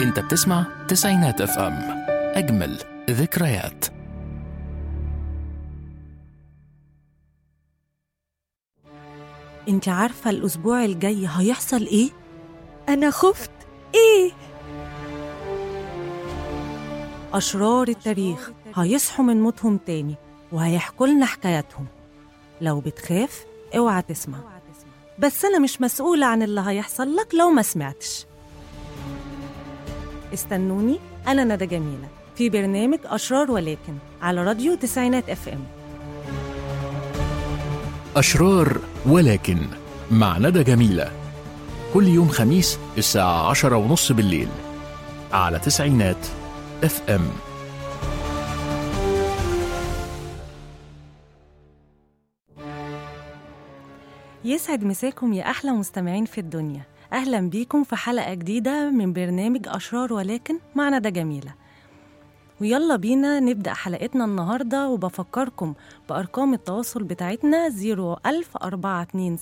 انت بتسمع تسعينات اف ام اجمل ذكريات انت عارفة الأسبوع الجاي هيحصل إيه؟ أنا خفت إيه؟ أشرار التاريخ هيصحوا من موتهم تاني وهيحكوا لنا حكاياتهم لو بتخاف اوعى تسمع بس أنا مش مسؤولة عن اللي هيحصل لك لو ما سمعتش استنوني أنا ندى جميلة في برنامج أشرار ولكن على راديو تسعينات اف ام أشرار ولكن مع ندى جميلة كل يوم خميس الساعة عشرة ونص بالليل على تسعينات اف ام يسعد مساكم يا أحلى مستمعين في الدنيا أهلا بيكم في حلقة جديدة من برنامج أشرار ولكن مع ندى جميلة ويلا بينا نبدأ حلقتنا النهاردة وبفكركم بأرقام التواصل بتاعتنا 01427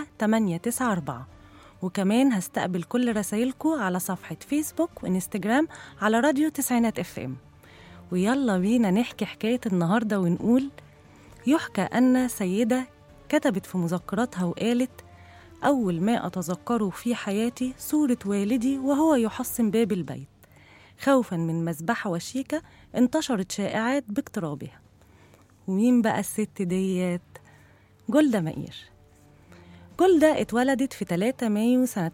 894 وكمان هستقبل كل رسايلكم على صفحة فيسبوك وإنستجرام على راديو تسعينات اف ام ويلا بينا نحكي حكاية النهاردة ونقول يحكى أن سيدة كتبت في مذكراتها وقالت أول ما أتذكره في حياتي صورة والدي وهو يحصن باب البيت خوفا من مذبحة وشيكة انتشرت شائعات باقترابها ومين بقى الست ديت؟ جولدا مائير جولدا اتولدت في 3 مايو سنة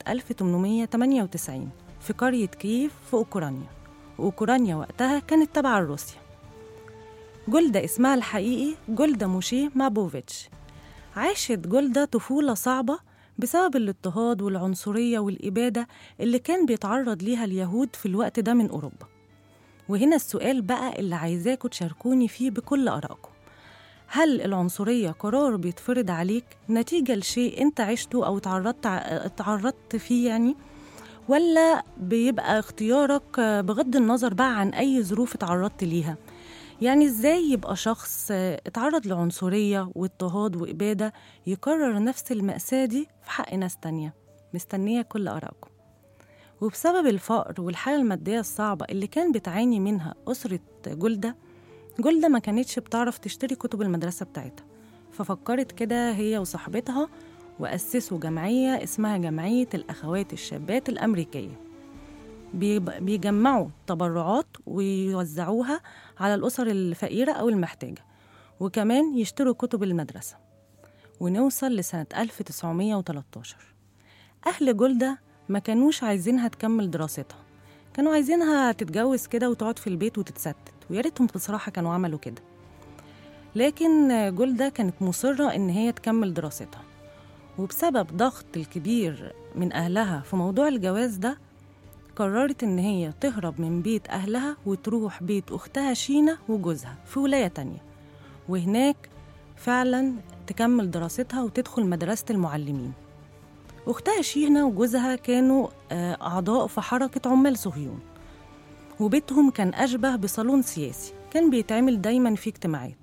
1898 في قرية كييف في أوكرانيا وأوكرانيا وقتها كانت تبع روسيا جولدا اسمها الحقيقي جولدا موشي مابوفيتش عاشت جولدا طفولة صعبة بسبب الاضطهاد والعنصرية والإبادة اللي كان بيتعرض ليها اليهود في الوقت ده من أوروبا وهنا السؤال بقى اللي عايزاكوا تشاركوني فيه بكل آرائكم هل العنصرية قرار بيتفرض عليك نتيجة لشيء أنت عشته أو تعرضت اتعرضت فيه يعني ولا بيبقى اختيارك بغض النظر بقى عن أي ظروف اتعرضت ليها يعني ازاي يبقى شخص اتعرض لعنصرية واضطهاد وإبادة يكرر نفس المأساة دي في حق ناس تانية مستنية كل آرائكم وبسبب الفقر والحالة المادية الصعبة اللي كان بتعاني منها أسرة جلدة جلدة ما كانتش بتعرف تشتري كتب المدرسة بتاعتها ففكرت كده هي وصاحبتها وأسسوا جمعية اسمها جمعية الأخوات الشابات الأمريكية بيجمعوا تبرعات ويوزعوها على الأسر الفقيرة أو المحتاجة وكمان يشتروا كتب المدرسة ونوصل لسنة 1913 أهل جلدة ما كانوش عايزينها تكمل دراستها كانوا عايزينها تتجوز كده وتقعد في البيت وتتستت ويا ريتهم بصراحة كانوا عملوا كده لكن جلدة كانت مصرة إن هي تكمل دراستها وبسبب ضغط الكبير من أهلها في موضوع الجواز ده قررت إن هي تهرب من بيت أهلها وتروح بيت أختها شينا وجوزها في ولاية تانية وهناك فعلا تكمل دراستها وتدخل مدرسة المعلمين أختها شينا وجوزها كانوا أعضاء في حركة عمال صهيون وبيتهم كان أشبه بصالون سياسي كان بيتعمل دايما في اجتماعات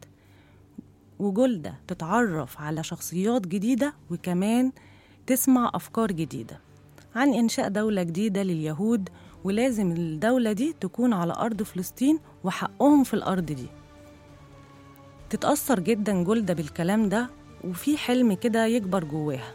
وجلدة تتعرف على شخصيات جديدة وكمان تسمع أفكار جديدة عن إنشاء دولة جديدة لليهود ولازم الدولة دي تكون على أرض فلسطين وحقهم في الأرض دي تتأثر جدا جلدة بالكلام ده وفي حلم كده يكبر جواها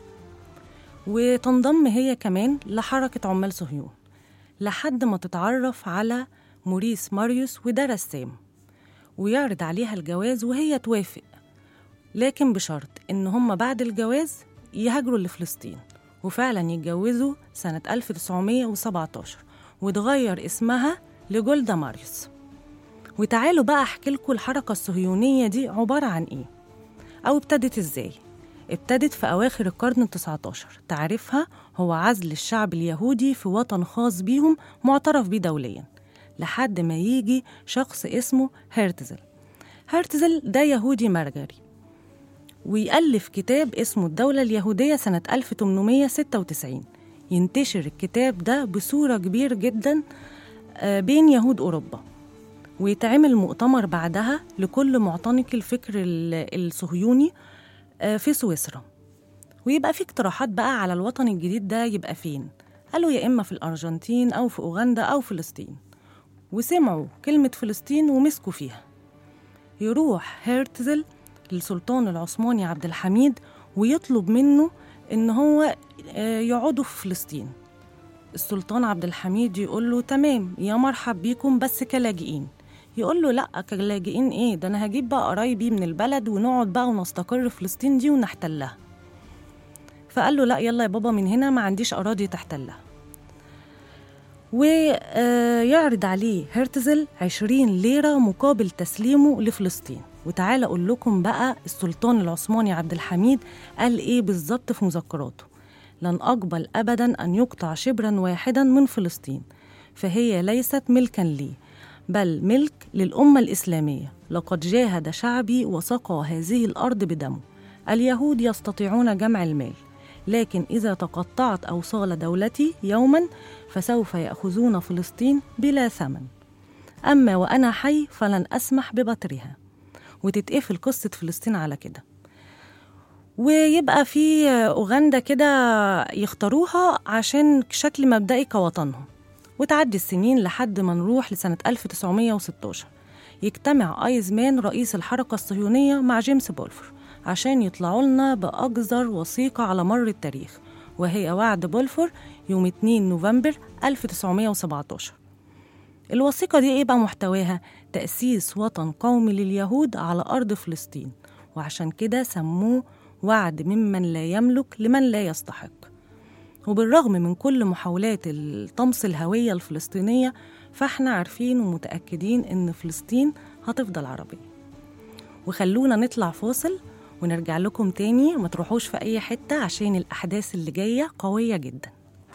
وتنضم هي كمان لحركة عمال صهيون لحد ما تتعرف على موريس ماريوس وده رسام ويعرض عليها الجواز وهي توافق لكن بشرط إن هم بعد الجواز يهاجروا لفلسطين وفعلا يتجوزوا سنة 1917 وتغير اسمها لجولدا ماريوس وتعالوا بقى احكي لكم الحركة الصهيونية دي عبارة عن ايه أو ابتدت ازاي ابتدت في أواخر القرن التسعة عشر تعريفها هو عزل الشعب اليهودي في وطن خاص بيهم معترف بيه دوليا لحد ما يجي شخص اسمه هرتزل هرتزل ده يهودي مرجري ويألف كتاب اسمه الدولة اليهودية سنة 1896 ينتشر الكتاب ده بصورة كبيرة جدا بين يهود أوروبا ويتعمل مؤتمر بعدها لكل معتنق الفكر الصهيوني في سويسرا ويبقى في اقتراحات بقى على الوطن الجديد ده يبقى فين قالوا يا إما في الأرجنتين أو في أوغندا أو فلسطين وسمعوا كلمة فلسطين ومسكوا فيها يروح هيرتزل للسلطان العثماني عبد الحميد ويطلب منه إن هو آه، يقعدوا في فلسطين السلطان عبد الحميد يقول له تمام يا مرحب بيكم بس كلاجئين يقول له لا كلاجئين ايه ده انا هجيب بقى قرايبي من البلد ونقعد بقى ونستقر في فلسطين دي ونحتلها فقال له لا يلا يا بابا من هنا ما عنديش اراضي تحتلها ويعرض عليه هرتزل 20 ليرة مقابل تسليمه لفلسطين وتعالى أقول لكم بقى السلطان العثماني عبد الحميد قال إيه بالظبط في مذكراته لن أقبل أبدا أن يقطع شبرا واحدا من فلسطين فهي ليست ملكا لي بل ملك للأمة الإسلامية لقد جاهد شعبي وسقى هذه الأرض بدمه اليهود يستطيعون جمع المال لكن إذا تقطعت أوصال دولتي يوما فسوف يأخذون فلسطين بلا ثمن أما وأنا حي فلن أسمح ببترها وتتقفل قصة فلسطين على كده ويبقى في أوغندا كده يختاروها عشان شكل مبدئي كوطنهم وتعدي السنين لحد ما نروح لسنة 1916 يجتمع أيزمان رئيس الحركة الصهيونية مع جيمس بولفر عشان يطلعوا لنا بأقذر وثيقة على مر التاريخ وهي وعد بولفور يوم 2 نوفمبر 1917 الوثيقة دي إيه بقى محتواها؟ تأسيس وطن قومي لليهود على أرض فلسطين وعشان كده سموه وعد ممن لا يملك لمن لا يستحق وبالرغم من كل محاولات الطمس الهوية الفلسطينية فاحنا عارفين ومتأكدين إن فلسطين هتفضل عربية وخلونا نطلع فاصل ونرجع لكم تاني وما تروحوش في أي حتة عشان الأحداث اللي جاية قوية جدا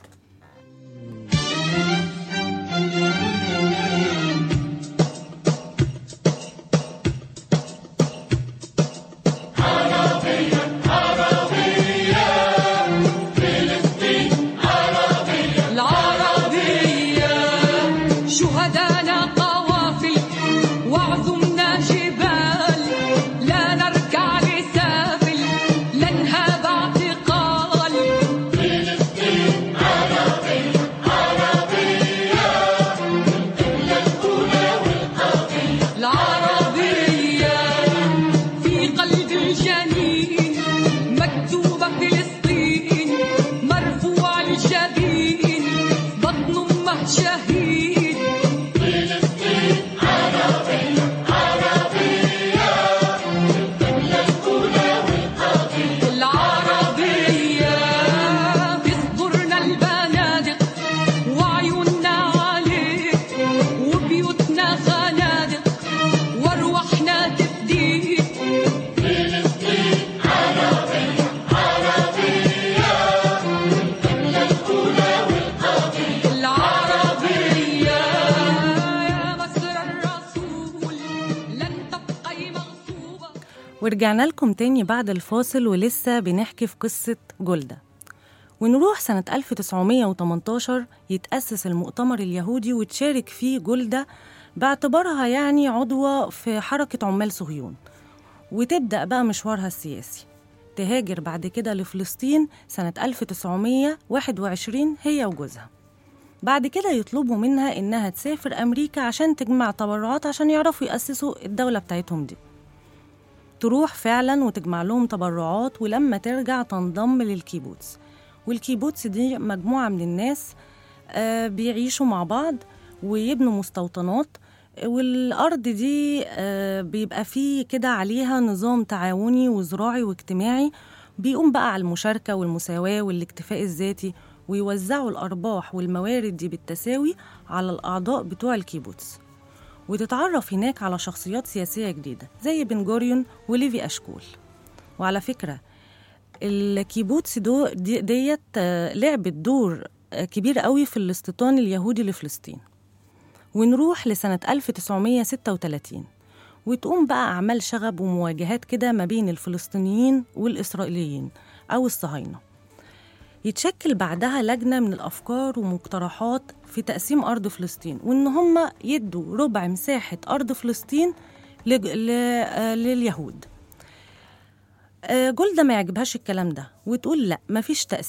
العربية شهدانا قوافل وعظمنا جبال لا نركع لسافل لا نهاب اعتقال العربية في قلب الجنين مكتوبة فلسطين مرفوع الجبين بطن أمه شهيد العربية بيصبرنا البنادق وعيوننا عليك وبيوتنا خنادق وارواحنا تفديك العربية يا مصر الرسول لن تبقي مغصوبة ورجعنا لكم تاني بعد الفاصل ولسه بنحكي في قصة جولدا ونروح سنة 1918 يتأسس المؤتمر اليهودي وتشارك فيه جولدا باعتبارها يعني عضوة في حركة عمال صهيون وتبدأ بقى مشوارها السياسي تهاجر بعد كده لفلسطين سنة 1921 هي وجوزها بعد كده يطلبوا منها إنها تسافر أمريكا عشان تجمع تبرعات عشان يعرفوا يأسسوا الدولة بتاعتهم دي تروح فعلا وتجمع لهم تبرعات ولما ترجع تنضم للكيبوتس والكيبوتس دي مجموعة من الناس آه، بيعيشوا مع بعض ويبنوا مستوطنات والأرض دي آه، بيبقى فيه كده عليها نظام تعاوني وزراعي واجتماعي بيقوم بقى على المشاركة والمساواة والاكتفاء الذاتي ويوزعوا الأرباح والموارد دي بالتساوي على الأعضاء بتوع الكيبوتس وتتعرف هناك على شخصيات سياسية جديدة زي بن جوريون وليفي أشكول وعلى فكرة الكيبوتس دو دي ديت آه، لعبت دور آه، كبير قوي في الاستيطان اليهودي لفلسطين ونروح لسنة 1936 وتقوم بقى أعمال شغب ومواجهات كده ما بين الفلسطينيين والإسرائيليين أو الصهاينة يتشكل بعدها لجنة من الأفكار ومقترحات في تقسيم أرض فلسطين وإن هم يدوا ربع مساحة أرض فلسطين لج... ل... آه، لليهود آه، جولدا ما يعجبهاش الكلام ده وتقول لا مفيش تقسيم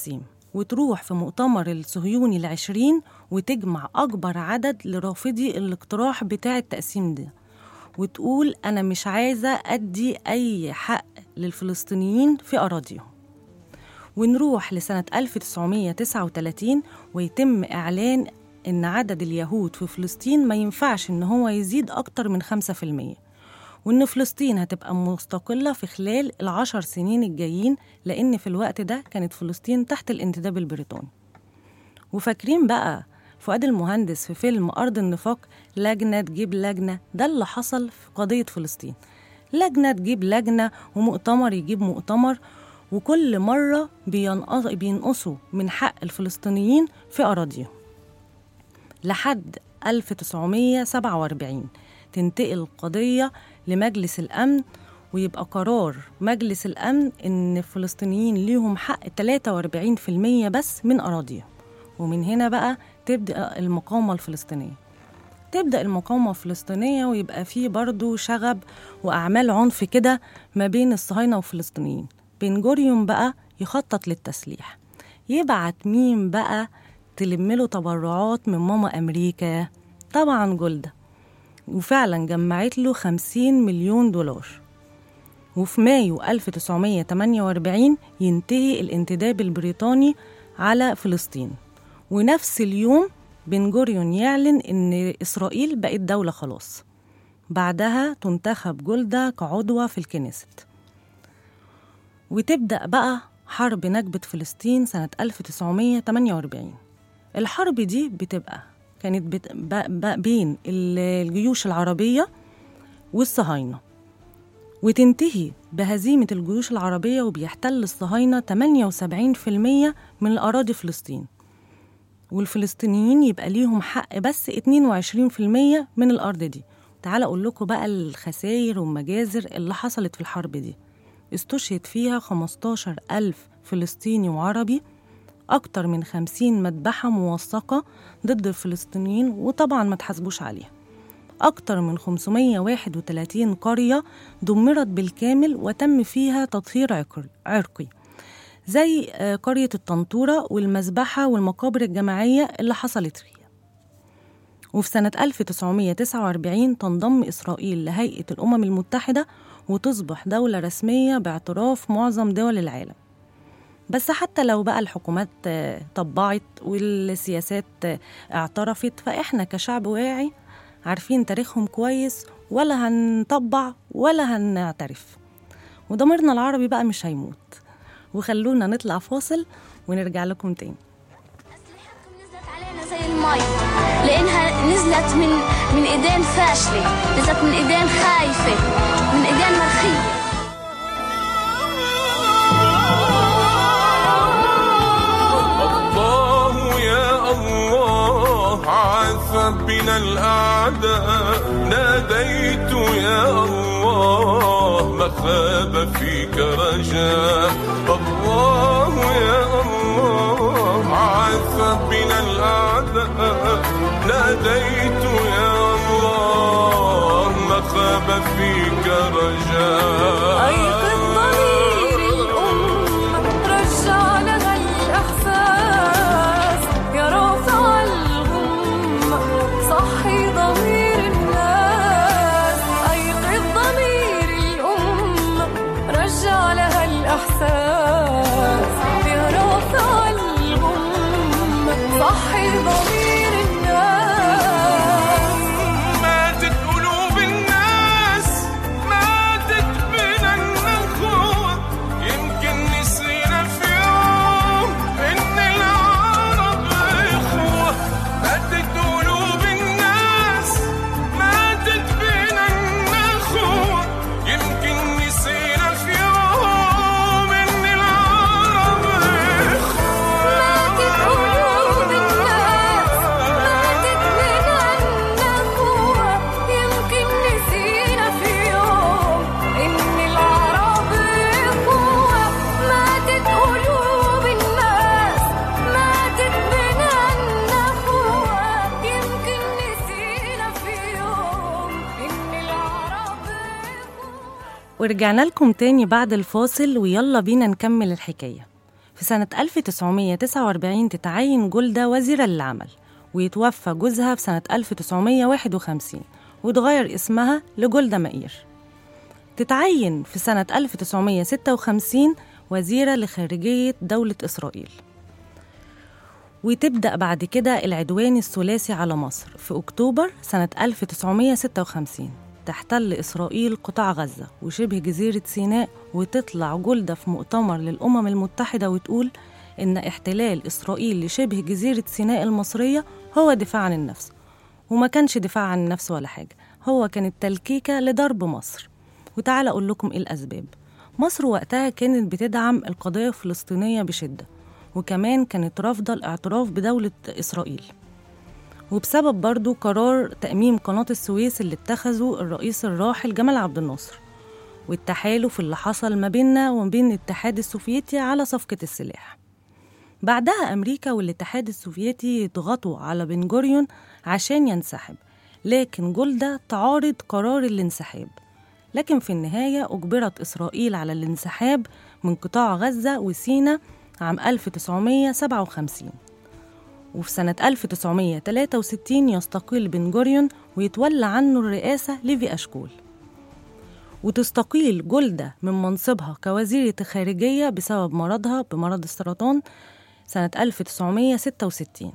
وتروح في مؤتمر الصهيوني العشرين وتجمع أكبر عدد لرافضي الاقتراح بتاع التقسيم ده وتقول أنا مش عايزة أدي أي حق للفلسطينيين في أراضيهم ونروح لسنة 1939 ويتم إعلان إن عدد اليهود في فلسطين ما ينفعش إن هو يزيد أكتر من 5% وإن فلسطين هتبقى مستقلة في خلال العشر سنين الجايين لأن في الوقت ده كانت فلسطين تحت الانتداب البريطاني وفاكرين بقى فؤاد المهندس في فيلم أرض النفاق لجنة تجيب لجنة ده اللي حصل في قضية فلسطين لجنة تجيب لجنة ومؤتمر يجيب مؤتمر وكل مرة بينقص- بينقصوا من حق الفلسطينيين في أراضيهم لحد 1947 تنتقل القضية لمجلس الأمن ويبقى قرار مجلس الأمن إن الفلسطينيين ليهم حق 43% بس من أراضيهم ومن هنا بقى تبدأ المقاومة الفلسطينية تبدأ المقاومة الفلسطينية ويبقى فيه برضو شغب وأعمال عنف كده ما بين الصهاينة والفلسطينيين بن جوريون بقى يخطط للتسليح يبعت مين بقى تلمله تبرعات من ماما أمريكا طبعا جولدا وفعلا جمعت له 50 مليون دولار وفي مايو 1948 ينتهي الانتداب البريطاني على فلسطين ونفس اليوم بن جوريون يعلن إن إسرائيل بقت دولة خلاص بعدها تنتخب جولدا كعضوة في الكنيست وتبدأ بقى حرب نكبة فلسطين سنة 1948 الحرب دي بتبقى كانت بت... ب... ب... بين ال- الجيوش العربية والصهاينة وتنتهي بهزيمة الجيوش العربية وبيحتل الصهاينة 78% من الأراضي فلسطين والفلسطينيين يبقى ليهم حق بس 22% من الأرض دي تعال أقول لكم بقى الخسائر والمجازر اللي حصلت في الحرب دي استشهد فيها 15 ألف فلسطيني وعربي أكتر من 50 مذبحة موثقة ضد الفلسطينيين وطبعا ما تحاسبوش عليها أكتر من 531 قرية دمرت بالكامل وتم فيها تطهير عقر- عرقي زي آه، قرية الطنطورة والمذبحة والمقابر الجماعية اللي حصلت فيها وفي سنة 1949 تنضم إسرائيل لهيئة الأمم المتحدة وتصبح دولة رسمية باعتراف معظم دول العالم بس حتى لو بقى الحكومات آه، طبعت والسياسات آه، اعترفت فإحنا كشعب واعي عارفين تاريخهم كويس ولا هنطبع ولا هنعترف وضميرنا العربي بقى مش هيموت وخلونا نطلع فاصل ونرجع لكم تاني أسلحتكم نزلت علينا زي المي لأنها نزلت من من إيدين فاشلة نزلت من إيدين خايفة من إيدين مرخية الله يا الله عاث بنا الأعداء ناديت يا الله ما خاب فيك رجاء الله يا الله عاث بنا الأعداء ناديت يا الله ما خاب فيك رجاء أيقظ ضمير الأمة رجع لها الإحساس يا رافع الغمة صحي ضمير الناس أيقظ ضمير الأمة رجع لها الإحساس يا رافع الغمة صحي ضمير الناس ماتت قلوب الناس ماتت بنا النخوة يمكن نسينا في يوم إن العرب إخوة ماتت قلوب الناس ماتت بنا النخوة يمكن نسينا في يوم إن العرب إخوة ماتت قلوب الناس ماتت من النخوة يمكن نسينا في يوم إن العرب إخوة ماتت قلوب الناس ماتت من النخوة يمكن نسينا في يوم إن العرب إخوة ورجعنا لكم تاني بعد الفاصل ويلا بينا نكمل الحكاية في سنة 1949 تتعين جولدا وزيرا للعمل ويتوفى جوزها في سنة 1951 وتغير اسمها لجولدا مائير تتعين في سنة 1956 وزيرة لخارجية دولة إسرائيل وتبدأ بعد كده العدوان الثلاثي على مصر في أكتوبر سنة 1956 تحتل إسرائيل قطاع غزة وشبه جزيرة سيناء وتطلع جولدا في مؤتمر للأمم المتحدة وتقول إن احتلال إسرائيل لشبه جزيرة سيناء المصرية هو دفاع عن النفس وما كانش دفاع عن النفس ولا حاجة هو كانت تلكيكة لضرب مصر وتعال أقول لكم إيه الأسباب مصر وقتها كانت بتدعم القضية الفلسطينية بشدة وكمان كانت رافضة الاعتراف بدولة إسرائيل وبسبب برضو قرار تأميم قناة السويس اللي اتخذه الرئيس الراحل جمال عبد الناصر والتحالف اللي حصل ما بيننا وما بين الاتحاد السوفيتي على صفقة السلاح بعدها أمريكا والاتحاد السوفيتي يضغطوا على بن جوريون عشان ينسحب لكن جولدا تعارض قرار الانسحاب لكن في النهاية أجبرت إسرائيل على الانسحاب من قطاع غزة وسينا عام 1957 وفي سنة 1963 يستقيل بن جوريون ويتولى عنه الرئاسة ليفي أشكول وتستقيل جولدا من منصبها كوزيرة الخارجية بسبب مرضها بمرض السرطان سنة 1966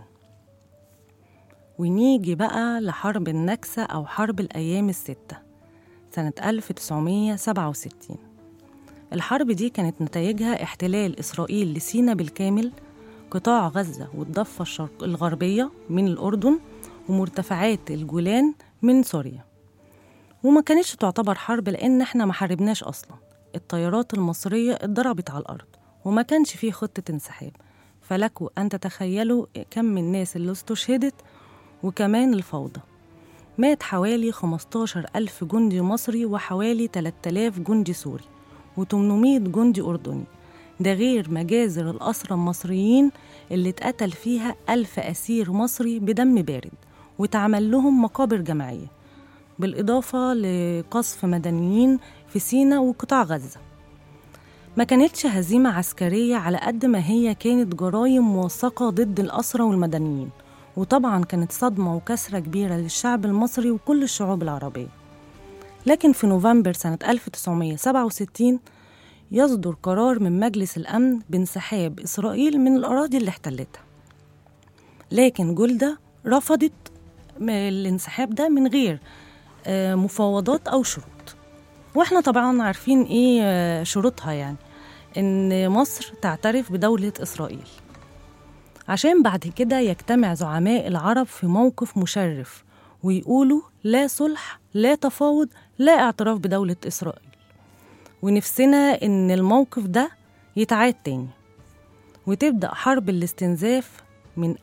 ونيجي بقى لحرب النكسة أو حرب الأيام الستة سنة 1967 الحرب دي كانت نتائجها احتلال إسرائيل لسينا بالكامل قطاع غزة والضفة الشرق الغربية من الأردن ومرتفعات الجولان من سوريا وما كانتش تعتبر حرب لأن احنا ما حاربناش أصلا الطيارات المصرية اتضربت على الأرض وما كانش فيه خطة انسحاب فلكوا أن تتخيلوا كم من الناس اللي استشهدت وكمان الفوضى مات حوالي 15 ألف جندي مصري وحوالي 3000 جندي سوري و800 جندي أردني ده غير مجازر الأسرى المصريين اللي اتقتل فيها ألف أسير مصري بدم بارد واتعمل لهم مقابر جماعية بالإضافة لقصف مدنيين في سينا وقطاع غزة ما كانتش هزيمة عسكرية على قد ما هي كانت جرائم موثقة ضد الأسرى والمدنيين وطبعا كانت صدمة وكسرة كبيرة للشعب المصري وكل الشعوب العربية لكن في نوفمبر سنة 1967 يصدر قرار من مجلس الأمن بانسحاب إسرائيل من الأراضي اللي احتلتها لكن جولدا رفضت م- الانسحاب ده من غير آه، مفاوضات أو شروط واحنا طبعا عارفين ايه آه، شروطها يعني ان مصر تعترف بدولة إسرائيل عشان بعد كده يجتمع زعماء العرب في موقف مشرف ويقولوا لا صلح لا تفاوض لا اعتراف بدولة إسرائيل ونفسنا إن الموقف ده يتعاد تاني وتبدأ حرب الاستنزاف من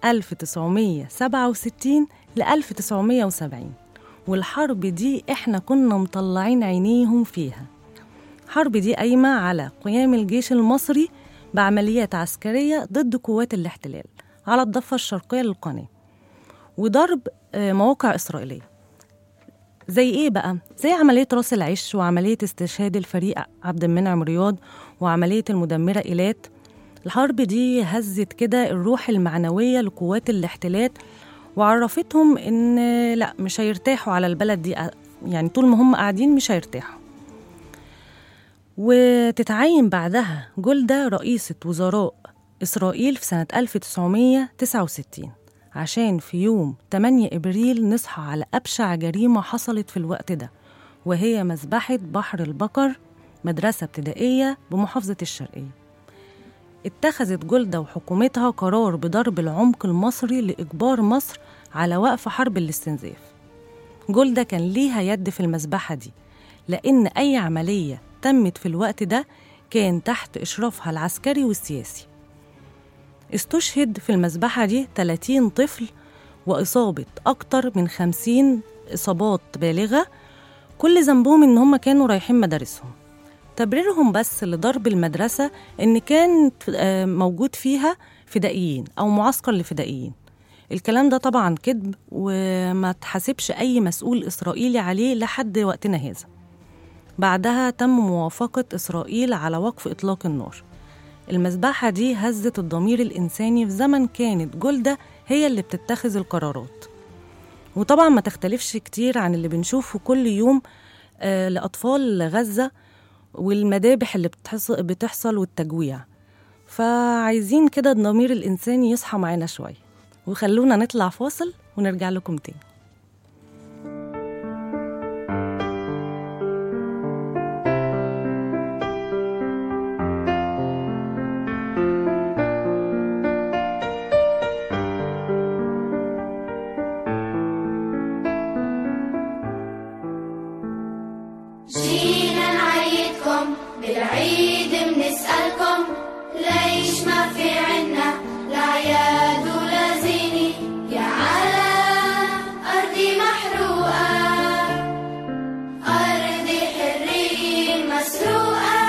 1967 ل 1970 والحرب دي إحنا كنا مطلعين عينيهم فيها حرب دي قايمة على قيام الجيش المصري بعمليات عسكرية ضد قوات الاحتلال على الضفة الشرقية للقناة وضرب آه، مواقع إسرائيلية زي إيه بقى؟ زي عملية راس العش وعملية استشهاد الفريق عبد المنعم رياض وعملية المدمرة إيلات الحرب دي هزت كده الروح المعنوية لقوات الاحتلال وعرفتهم إن لا مش هيرتاحوا على البلد دي يعني طول ما هم قاعدين مش هيرتاحوا وتتعين بعدها جولدا رئيسة وزراء إسرائيل في سنة 1969 عشان في يوم 8 إبريل نصحى على أبشع جريمة حصلت في الوقت ده وهي مذبحة بحر البقر مدرسة ابتدائية بمحافظة الشرقية اتخذت جولدا وحكومتها قرار بضرب العمق المصري لإجبار مصر على وقف حرب الاستنزاف جولدا كان ليها يد في المذبحة دي لأن أي عملية تمت في الوقت ده كان تحت إشرافها العسكري والسياسي استشهد في المذبحة دي 30 طفل وإصابة أكتر من 50 إصابات بالغة كل ذنبهم إن هم كانوا رايحين مدارسهم تبريرهم بس لضرب المدرسة إن كان آه، موجود فيها فدائيين أو معسكر لفدائيين الكلام ده طبعا كذب وما تحاسبش أي مسؤول إسرائيلي عليه لحد وقتنا هذا بعدها تم موافقة إسرائيل على وقف إطلاق النار المذبحة دي هزت الضمير الإنساني في زمن كانت جلدة هي اللي بتتخذ القرارات وطبعا ما تختلفش كتير عن اللي بنشوفه كل يوم آه لأطفال غزة والمذابح اللي بتحصل, بتحصل والتجويع فعايزين كده الضمير الإنساني يصحى معانا شوية وخلونا نطلع فاصل ونرجع لكم تاني جينا نعيدكم بالعيد بنسألكم ليش ما في عنا لا عياد ولا زينة يا على أرضي محروقة أرضي حرية مسروقة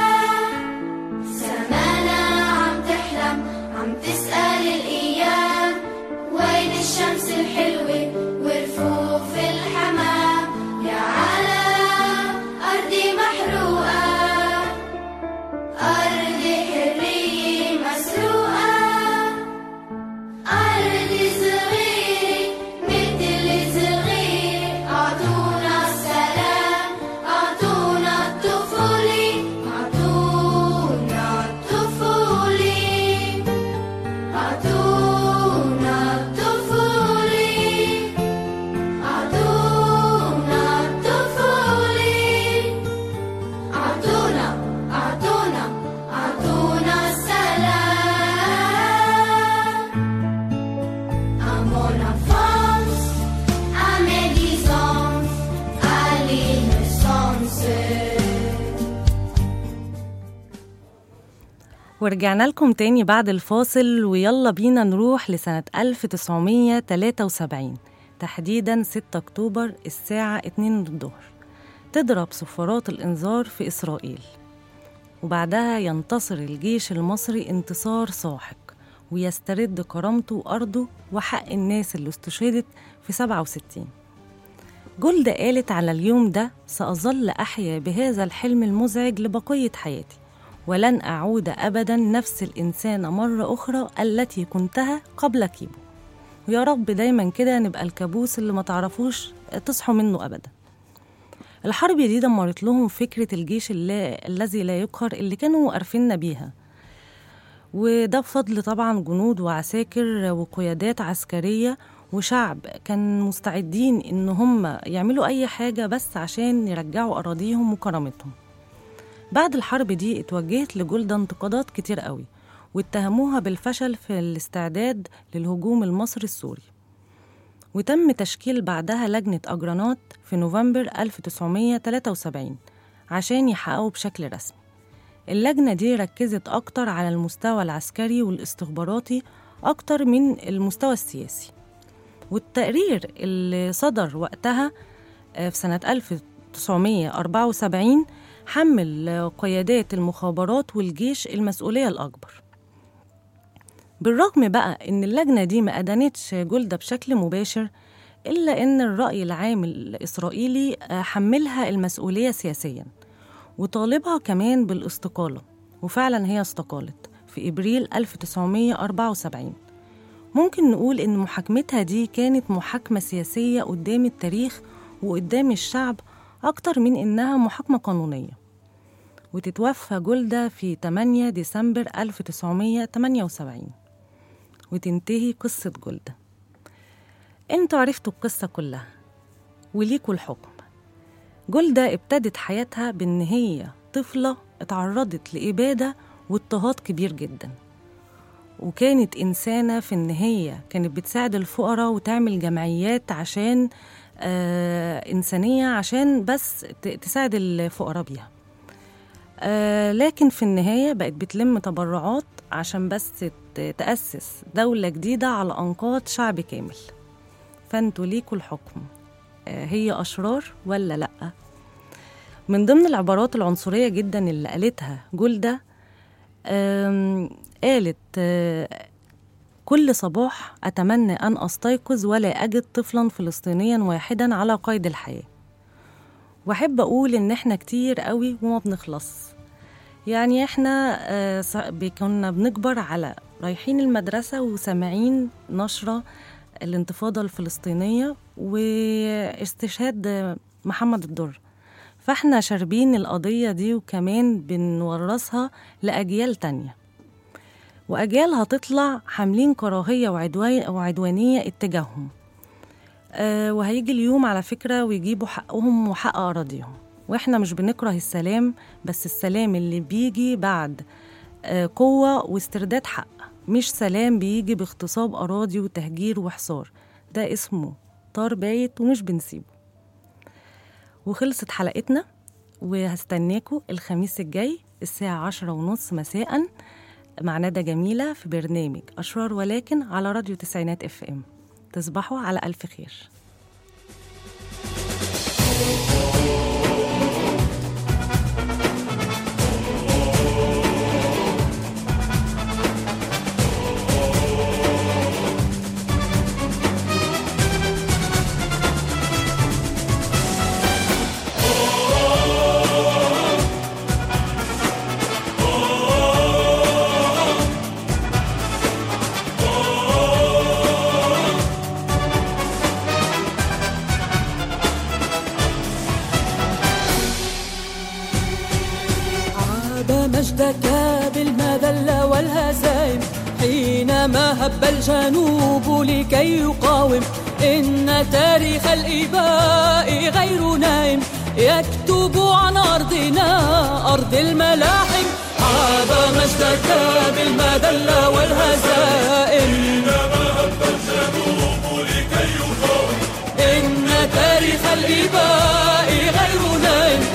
سمانا عم تحلم عم تسأل الأيام وين الشمس الحلوة ورفوف الحمام يا على أرضي محروقة أرضي حرية مسروقة أرضي صغيرة مثل صغير أعطونا السلام أعطونا الطفولة أعطونا الطفولة أعطونا الطفولة أعطونا الطفولة أعطونا أعطونا أعطونا السلام À mon enfance, à mes dix ans, à l'innocence. ورجعنا لكم تاني بعد الفاصل ويلا بينا نروح لسنة 1973 تحديدا 6 أكتوبر الساعة 2 الظهر تضرب صفارات الإنذار في إسرائيل وبعدها ينتصر الجيش المصري انتصار ساحق ويسترد كرامته وأرضه وحق الناس اللي استشهدت في 67 جولدا قالت على اليوم ده سأظل أحيا بهذا الحلم المزعج لبقية حياتي ولن أعود أبدا نفس الإنسانة مرة أخرى التي كنتها قبل كيبو ويا رب دايما كده نبقى الكابوس اللي ما تعرفوش تصحوا منه أبدا الحرب دي دمرت لهم فكرة الجيش اللي الذي لا يقهر اللي كانوا عارفيننا بيها وده بفضل طبعا جنود وعساكر وقيادات عسكرية وشعب كان مستعدين إن هم يعملوا أي حاجة بس عشان يرجعوا أراضيهم وكرامتهم بعد الحرب دي اتوجهت لجولدا انتقادات كتير قوي واتهموها بالفشل في الاستعداد للهجوم المصري السوري وتم تشكيل بعدها لجنة أجرانات في نوفمبر 1973 عشان يحققوا بشكل رسمي اللجنة دي ركزت أكتر على المستوى العسكري والاستخباراتي أكتر من المستوى السياسي والتقرير اللي صدر وقتها آه، في سنة 1974 حمل آه، قيادات المخابرات والجيش المسؤولية الأكبر بالرغم بقى إن اللجنة دي ما أدانتش جولدا بشكل مباشر إلا إن الرأي العام الإسرائيلي آه، حملها المسؤولية سياسياً وطالبها كمان بالاستقالة وفعلا هي استقالت في إبريل 1974 ممكن نقول إن محاكمتها دي كانت محاكمة سياسية قدام التاريخ وقدام الشعب أكتر من إنها محاكمة قانونية وتتوفى جولدا في 8 ديسمبر 1978 وتنتهي قصة جولدا انتوا عرفتوا القصة كلها وليكوا الحكم جولدا ابتدت حياتها بإن هي طفلة اتعرضت لإبادة واضطهاد كبير جدا وكانت إنسانة في إن هي كانت بتساعد الفقراء وتعمل جمعيات عشان آه إنسانية عشان بس ت- تساعد الفقراء بيها آه لكن في النهاية بقت بتلم تبرعات عشان بس ت- تأسس دولة جديدة على أنقاض شعب كامل فانتوا ليكوا الحكم آه، هي أشرار ولا لأ من ضمن العبارات العنصرية جدا اللي قالتها جولدا آم، قالت آه، كل صباح أتمنى أن أستيقظ ولا أجد طفلا فلسطينيا واحدا على قيد الحياة وأحب أقول إن إحنا كتير قوي وما بنخلص يعني احنا آه، ص- ب- كنا بنكبر على رايحين المدرسة وسامعين نشرة الانتفاضة الفلسطينية واستشهاد آه، محمد الدر فاحنا شاربين القضية دي وكمان بنورثها لأجيال تانية وأجيال هتطلع حاملين كراهية وعدوان- وعدوانية اتجاههم آه، وهيجي اليوم على فكرة ويجيبوا حقهم وحق أراضيهم وإحنا مش بنكره السلام بس السلام اللي بيجي بعد آه، قوة واسترداد حق مش سلام بيجي باغتصاب أراضي وتهجير وحصار ده اسمه طار بايت ومش بنسيبه وخلصت حلقتنا وهستناكوا الخميس الجاي الساعة عشرة ونص مساء مع ندى جميلة في برنامج أشرار ولكن على راديو تسعينات اف ام تصبحوا على ألف خير عاب مجدك بالمذلة والهزائم حينما هب الجنوب لكي يقاوم إن تاريخ الإباء غير نائم يكتب عن أرضنا أرض الملاحم عاب مجدك بالمذلة والهزائم إن تاريخ الإباء غير نائم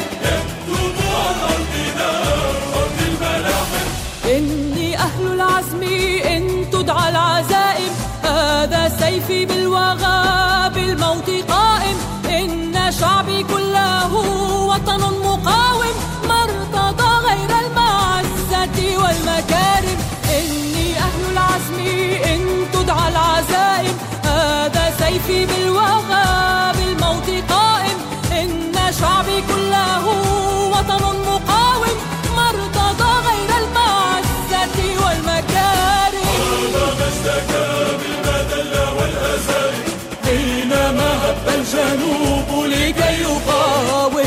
إني أهل العزم إن تدعى العزائم هذا سيفي بالوغى بالموت قائم إن شعبي كله وطن مقاوم ما ارتضى غير المعزة والمكارم إني أهل العزم إن تدعى العزائم هذا سيفي بالوغى بالموت قائم إن شعبي كله وطن مقاوم ما ارتضى غير المعزة والمكارم حينما هب الجنوب لكي يقاوم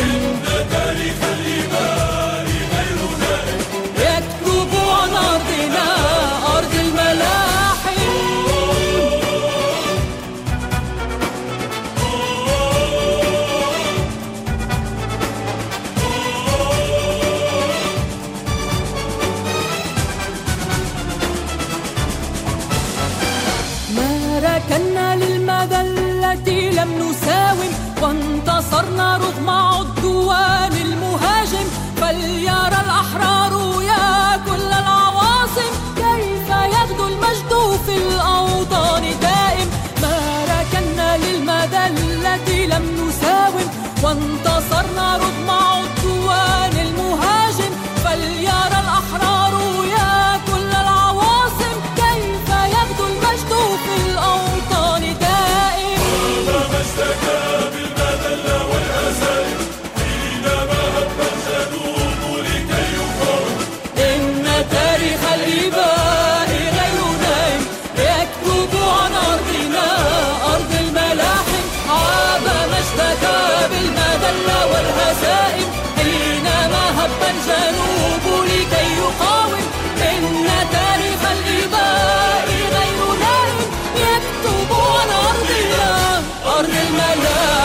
يكتب عن أرضنا أرض الملاحم ما ركنا للمذلة لم نساوم وانتصرنا رغم عدوان المهاجم فليرى الأحرار يا كل العواصم كيف يغدو المجد في الأوطان دائم ما ركنا للمذلة لم نساوم وانتصرنا رغم عدوان المهاجم فليرى الأحرار يا كل العواصم كيف يغدو المجد في الأوطان دائم إن تاريخ الإباء غير نائم يكتب عن أرضنا أرض الملاحم عاب مجدك بالمذلة والهزائم حينما هب الجنوب لكي يقاوم إن تاريخ الإباء غير نائم يكتب عن أرضنا أرض الملاحم